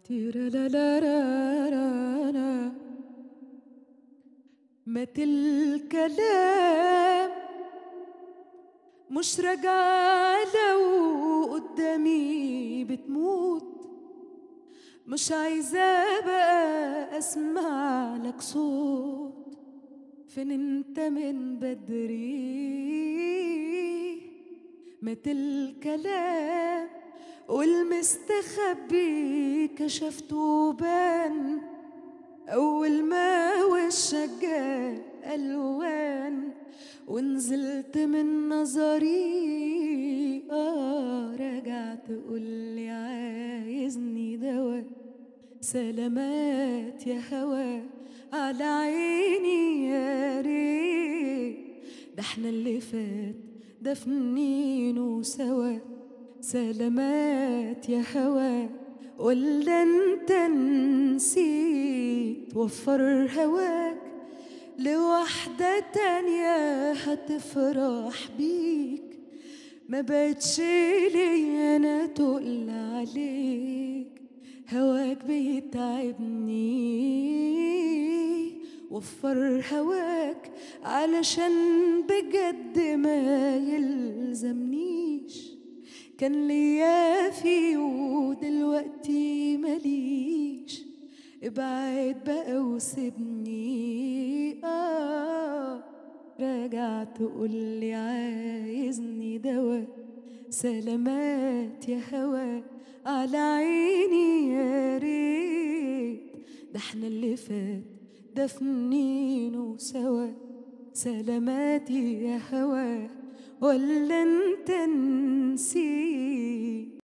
تيرا لا لا را را را مات الكلام مش راجع لو قدامي بتموت مش عايزة بقى اسمع لك صوت فين انت من بدري مات الكلام والمستخبي كشفته بان أول ما وشك جاب ألوان ونزلت من نظري آه رجعت قولي عايزني دوا سلامات يا هوا على عيني يا ريت ده احنا اللي فات دفنينه سوا سلامات يا هوا ولا انت نسيت وفر هواك لوحدة تانية هتفرح بيك ما بقتش لي انا تقل عليك هواك بيتعبني وفر هواك علشان بجد ما يلزمنيش كان ليا فيه ودلوقتي مليش ابعد بقى وسيبني اه راجع تقولي عايزني دوا سلامات يا هوا على عيني يا ريت ده احنا اللي فات دفنينه سوا سلاماتي يا هوا ولا انت نسيت